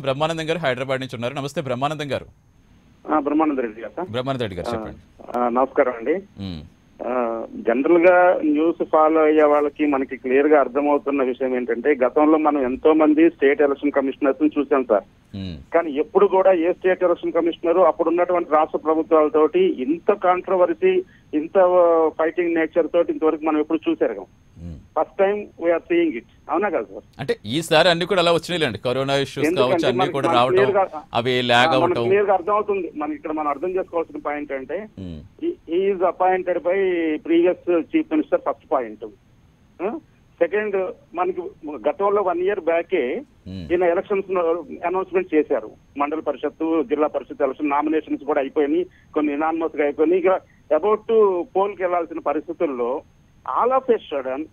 బ్రహ్మానందం గారు హైదరాబాద్ నుంచి ఉన్నారు నమస్తే బ్రహ్మానందం గారు ఆ, బ్రహ్మానంద రెడ్డి గారు సార్ బ్రహ్మానంద రెడ్డి గారు చెప్పండి ఆ, నమస్కారం అండి ఉమ్, జనరల్ గా న్యూస్ ఫాలో అయ్యే వాళ్ళకి మనకి క్లియర్ గా అర్థమవుతున్న విషయం ఏంటంటే గతంలో మనం ఎంతో మంది స్టేట్ ఎలక్షన్ కమిషనర్స్ చూసాం సార్ ఉమ్, కానీ ఎప్పుడు కూడా ఏ స్టేట్ ఎలక్షన్ కమిషనర్ అప్పుడు ఉన్నటువంటి రాష్ట్ర ప్రభుత్వాలతోటి ఇంత కాంట్రవర్సీ ఇంత ఫైటింగ్ నేచర్ తోటి ఇంతవరకు మనం ఎప్పుడు చూసారు um. First time we're seeing it అవునా కదా సార్ అంటే ఈసారి అన్ని కూడా అలా వచ్చినాయిలేండి కరోనా ఇష్యూస్ ఎందుకంటే కావచ్చు అన్ని మనకి- కూడా మనకి రావటం clear గా- అవి లాగ్ అవటం క్లియర్ గా అర్థమవుతుంది మనం ఇక్కడ మనం అర్థం చేసుకోవాల్సిన పాయింట్ అంటే um, is appointed by previous chief minister first point second మనకి గతంలో వన్ ఇయర్ బ్యాకే ఉమ్, ఈయన ఎలక్షన్స్ అనౌన్స్మెంట్ చేశారు మండల పరిషత్తు జిల్లా పరిషత్ ఎలక్షన్ నామినేషన్స్ కూడా అయిపోయినాయి కొన్ని ఇనాన్మస్ గా అయిపోయినాయి ఇక అబౌట్ టు పోల్ కి వెళ్లాల్సిన పరిస్థితుల్లో all of a sudden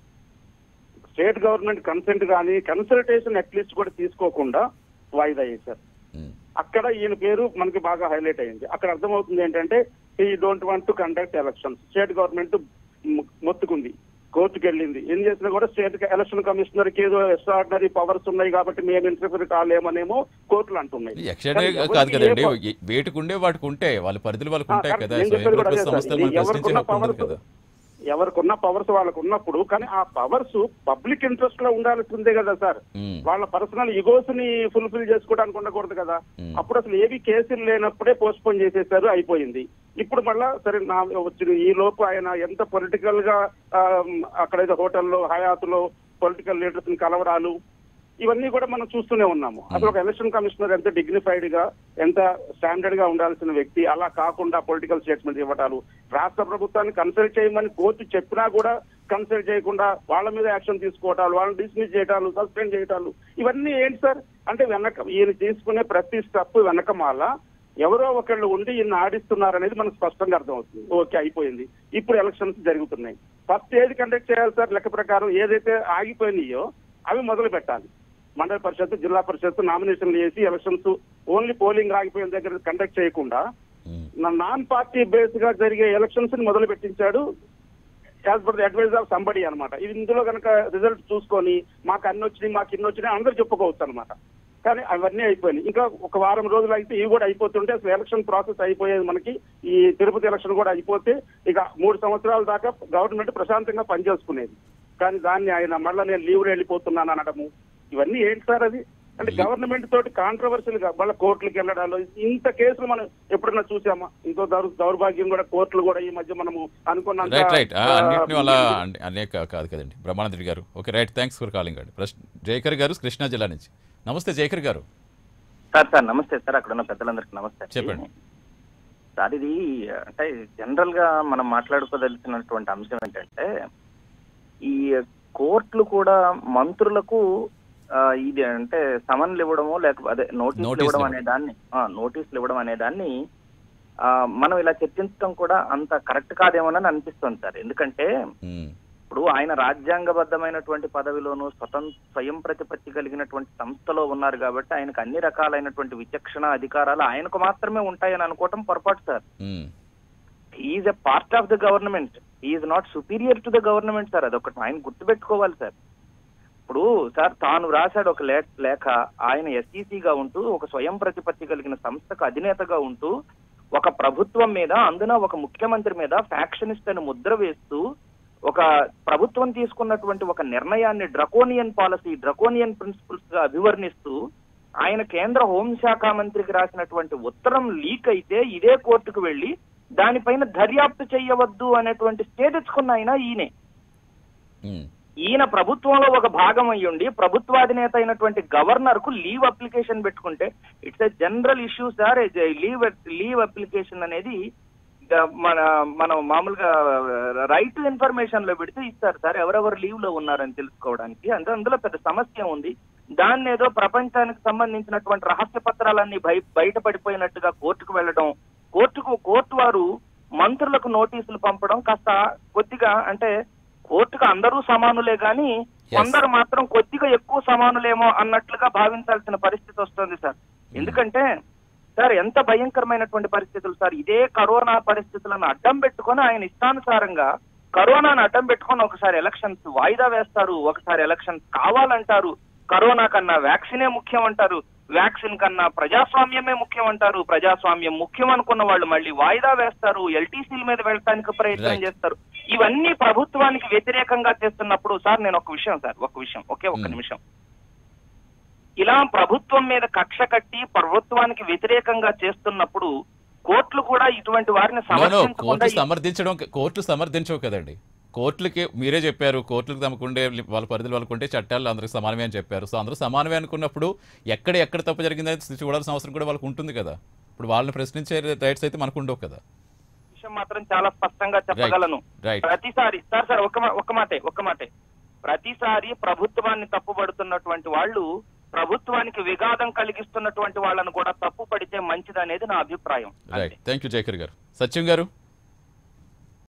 state government consent కానీ కన్సల్టేషన్ అట్లీస్ట్ కూడా తీసుకోకుండా వాయిదా వేశారు ఉమ్, అక్కడ ఈయన పేరు మనకి బాగా హైలైట్ అయింది అక్కడ అర్థమవుతుంది ఏంటంటే ఈ don't want to conduct elections state government మొత్తుకుంది కోర్టుకు వెళ్ళింది ఏం చేసినా కూడా స్టేట్ ఎలక్షన్ కమిషనర్ కి ఏదో ఎక్స్ట్రాడినరీ పవర్స్ ఉన్నాయి కాబట్టి మేము ఇంటర్ఫియర్ కాలేమనేమో కోర్టులు అంటున్నాయి ఎక్స్టర్నల్ కానీ కాదు ఎవరికి ఏ కదండి ప- ఏ- వేటికి ఉండే వాటికి ఉంటే వాళ్ళ పరిధులు వాళ్ళకి ఆ, ఉంటాయి కరెక్ట్. కదా నేను స్వయం చెప్పేది కూడా ప్రతిపత్తి అదే సార్. సంస్థలు ఇది మనం ప్రశ్నించే ఎవరికున్న హక్కు ఉండదు powers- కదా ఎవరికున్న పవర్స్ వాళ్ళకు ఉన్నప్పుడు కానీ ఆ పవర్స్ పబ్లిక్ ఇంట్రెస్ట్ లో ఉండాల్సిందే కదా సార్ ఉమ్, వాళ్ళ పర్సనల్ ఇగోస్ ని ఫుల్ఫిల్ చేసుకోవడానికి ఉండకూడదు కదా Hmm. అప్పుడు అసలు ఏవి కేసులు లేనప్పుడే పోస్ట్ పోన్ చేసేసారు అయిపోయింది ఇప్పుడు మళ్ళా సరే నా వచ్చిన ఈ లోపు ఆయన ఎంత పొలిటికల్ గా ఆ, అక్కడ ఏదో హోటల్లో హయాతులో పొలిటికల్ లీడర్స్ ని కలవడాలు ఇవన్నీ కూడా మనం చూస్తూనే ఉన్నాము అసలు ఒక ఎలక్షన్ కమిషనర్ ఎంత డిగ్నిఫైడ్ గా ఎంత స్టాండర్డ్ గా ఉండాల్సిన వ్యక్తి అలా కాకుండా పొలిటికల్ స్టేట్మెంట్ ఇవ్వటాలు రాష్ట్ర ప్రభుత్వాన్ని కన్సల్ట్ చేయమని కోర్టు చెప్పినా కూడా కన్సల్ట్ చేయకుండా వాళ్ళ మీద యాక్షన్ తీసుకోవటాలు వాళ్ళని డిస్మిస్ చేయటాలు సస్పెండ్ చేయటాలు ఇవన్నీ ఏంటి సార్ అంటే వెనక ఈయన తీసుకునే ప్రతి స్టెప్ వెనకమాల ఎవరో ఒకళ్ళు ఉండి ఈయన ఆడిస్తున్నారు అనేది మనకు స్పష్టంగా అర్థమవుతుంది ఓకే అయిపోయింది ఇప్పుడు ఎలక్షన్స్ జరుగుతున్నాయి ఫస్ట్ ఏది కండక్ట్ చేయాలి సార్ లెక్క ప్రకారం ఏదైతే ఆగిపోయినాయో అవి మొదలు పెట్టాలి మండల పరిషత్ జిల్లా పరిషత్ నామినేషన్లు చేసి ఎలక్షన్స్ ఓన్లీ పోలింగ్ ఆగిపోయిన దగ్గర కండక్ట్ చేయకుండా ఉమ్, నాన్ పార్టీ బేస్ గా జరిగే ఎలక్షన్స్ ని మొదలు పెట్టించాడు as per the advice of somebody అనమాట ఇది ఇందులో కనుక రిజల్ట్ చూసుకొని మాకు అన్ని వచ్చినాయి మాకు ఇన్ని వచ్చినాయి అందరూ చెప్పుకోవచ్చు అనమాట కానీ అవన్నీ అయిపోయినాయి ఇంకా ఒక వారం రోజులు అయితే ఇవి కూడా అయిపోతుంటే అసలు ఎలక్షన్ ప్రాసెస్ అయిపోయేది మనకి ఈ తిరుపతి ఎలక్షన్ కూడా అయిపోతే ఇక మూడు సంవత్సరాల దాకా గవర్నమెంట్ ప్రశాంతంగా పనిచేసుకునేది కానీ దాన్ని ఆయన మళ్ళీ నేను లీవ్ వెళ్ళిపోతున్నాను అనడము ఇవన్నీ ఏంటి సార్ అది అంటే గవర్నమెంట్ తోటి కాంట్రవర్షియల్ గా మళ్ళీ కోర్టులకు వెళ్ళడాలు ఇంత కేసులు మనం ఎప్పుడన్నా చూసామా ఇంకో దౌర్- దౌర్భాగ్యం కూడా కోర్టులు కూడా ఈ మధ్య మనము అనుకున్నంత రైట్ రైట్ ఆ, ఆ, అన్నిటిని అలా అన్ని- అనేక కాదు కదండి బ్రహ్మానంద రెడ్డి గారు okay right thanks for calling అండి ప్రశ్న జయకర్ గారు కృష్ణా జిల్లా నుంచి నమస్తే జయకర్ గారు సార్ సార్ నమస్తే సార్ అక్కడ ఉన్న పెద్దలందరికీ నమస్తే అండి. చెప్పండి. సార్ ఇది అంటే జనరల్ గా మనం మాట్లాడుకోదలిసినటువంటి అంశం ఏంటంటే ఈ కోర్టులు కూడా మంత్రులకు ఆ, ఇది అంటే సమన్లు ఇవ్వడము లేకపోతే అదే నోటీసులు నోటీసులు ఇవ్వడం ఇవ్వడం. అనే దాన్ని ఆ, నోటీసులు ఇవ్వడం అనే దాన్ని ఆ, మనం ఇలా చర్చించడం కూడా అంత కరెక్ట్ కాదేమోనని అనిపిస్తుంది సార్ ఎందుకంటే ఉమ్, ఇప్పుడు ఆయన రాజ్యాంగబద్ధమైనటువంటి పదవిలోను స్వతంత్ర స్వయం ప్రతిపత్తి కలిగినటువంటి సంస్థలో ఉన్నారు కాబట్టి ఆయనకు అన్ని రకాలైనటువంటి విచక్షణ అధికారాలు ఆయనకు మాత్రమే ఉంటాయని అనుకోవటం పొరపాటు sir um, is a part of the government is not superior to the government sir అదొకటి ఆయన గుర్తుపెట్టుకోవాలి సార్ ఇప్పుడు సార్ తాను రాశాడు ఒక లే లేఖ ఆయన ఎస్ఈసిగా ఉంటూ ఒక స్వయం ప్రతిపత్తి కలిగిన సంస్థకు అధినేతగా ఉంటూ ఒక ప్రభుత్వం మీద అందున ఒక ముఖ్యమంత్రి మీద ఫ్యాక్షనిస్ట్ అని ముద్ర వేస్తూ ఒక ప్రభుత్వం తీసుకున్నటువంటి ఒక నిర్ణయాన్ని డ్రకోనియన్ పాలసీ డ్రకోనియన్ ప్రిన్సిపల్స్ గా అభివర్ణిస్తూ ఆయన కేంద్ర హోంశాఖ మంత్రికి రాసినటువంటి ఉత్తరం లీక్ అయితే ఇదే కోర్టుకు వెళ్లి దానిపైన దర్యాప్తు చేయవద్దు అనేటువంటి స్టే తెచ్చుకున్న ఆయన ఈయనే ఉమ్, ఈయన ప్రభుత్వంలో ఒక భాగం అయ్యుండి ప్రభుత్వాధినేత అయినటువంటి గవర్నర్ కు లీవ్ అప్లికేషన్ పెట్టుకుంటే it's a general issue sir leave leave application అనేది ఇక మన మనం మామూలుగా రైట్ టు ఇన్ఫర్మేషన్ లో పెడితే ఇస్తారు సార్ ఎవరెవరు లీవ్ లో ఉన్నారని తెలుసుకోవడానికి అంటే అందులో పెద్ద సమస్య ఉంది దాన్ని ఏదో ప్రపంచానికి సంబంధించినటువంటి రహస్య పత్రాలన్నీ బయ బయటపడిపోయినట్టుగా కోర్టుకు వెళ్ళడం కోర్టుకు కోర్టు వారు మంత్రులకు నోటీసులు పంపడం కాస్త కొద్దిగా అంటే కోర్టుకు అందరూ సమానులే గాని కొందరు మాత్రం కొద్దిగా ఎక్కువ సమానులేమో అన్నట్లుగా భావించాల్సిన పరిస్థితి వస్తుంది సార్ ఎందుకంటే సార్ ఎంత భయంకరమైనటువంటి పరిస్థితులు సార్ ఇదే కరోనా పరిస్థితులను అడ్డం పెట్టుకొని ఆయన ఇష్టానుసారంగా కరోనాను అడ్డం పెట్టుకొని ఒకసారి ఎలక్షన్స్ వాయిదా వేస్తారు ఒకసారి ఎలక్షన్స్ కావాలంటారు కరోనా కన్నా వ్యాక్సినే ముఖ్యం అంటారు వ్యాక్సిన్ కన్నా ప్రజాస్వామ్యమే ముఖ్యం అంటారు ప్రజాస్వామ్యం ముఖ్యం అనుకున్న వాళ్ళు మళ్ళీ వాయిదా వేస్తారు ఎల్టీసీల మీద వెళ్ళటానికి ప్రయత్నం Right. చేస్తారు ఇవన్నీ ప్రభుత్వానికి వ్యతిరేకంగా చేస్తున్నప్పుడు సార్ నేను ఒక విషయం సార్ ఒక విషయం ఒకే ఒక్క Hmm. నిమిషం ఇలా ప్రభుత్వం మీద కక్ష కట్టి ప్రభుత్వానికి వ్యతిరేకంగా చేస్తున్నప్పుడు కోర్టులు కూడా ఇటువంటి వారిని నో నో సమర్థించకుండా కోర్టు సమర్థించడం కోర్టులు సమర్థించవు కదండి కోర్టులకి మీరే చెప్పారు కోర్టులకు తమకుండే వాళ్ళ పరిధిలో వాళ్ళకు ఉంటే చట్టాలు అందరికి సమానమే అని చెప్పారు సో అందరూ సమానమే అనుకున్నప్పుడు ఎక్కడ ఎక్కడ తప్పు జరిగిందని చూడాల్సిన అవసరం కూడా వాళ్ళకు ఉంటుంది కదా ఇప్పుడు వాళ్ళని ప్రశ్నించే రైట్స్ అయితే మనకు ఉండవు కదా విషయం మాత్రం చాలా స్పష్టంగా చెప్పగలను రైట్ ప్రతిసారి సార్ సార్ ఒక మా- ఒక మాటే ఒక మాటే ప్రతిసారి ప్రభుత్వాన్ని తప్పుపడుతున్నటువంటి వాళ్ళు ప్రభుత్వానికి విఘాతం కలిగిస్తున్నటువంటి వాళ్ళను కూడా తప్పు పడితే మంచిదనేది నా అభిప్రాయం రైట్ థ్యాంక్ యూ జయకర్ గారు సత్యం గారు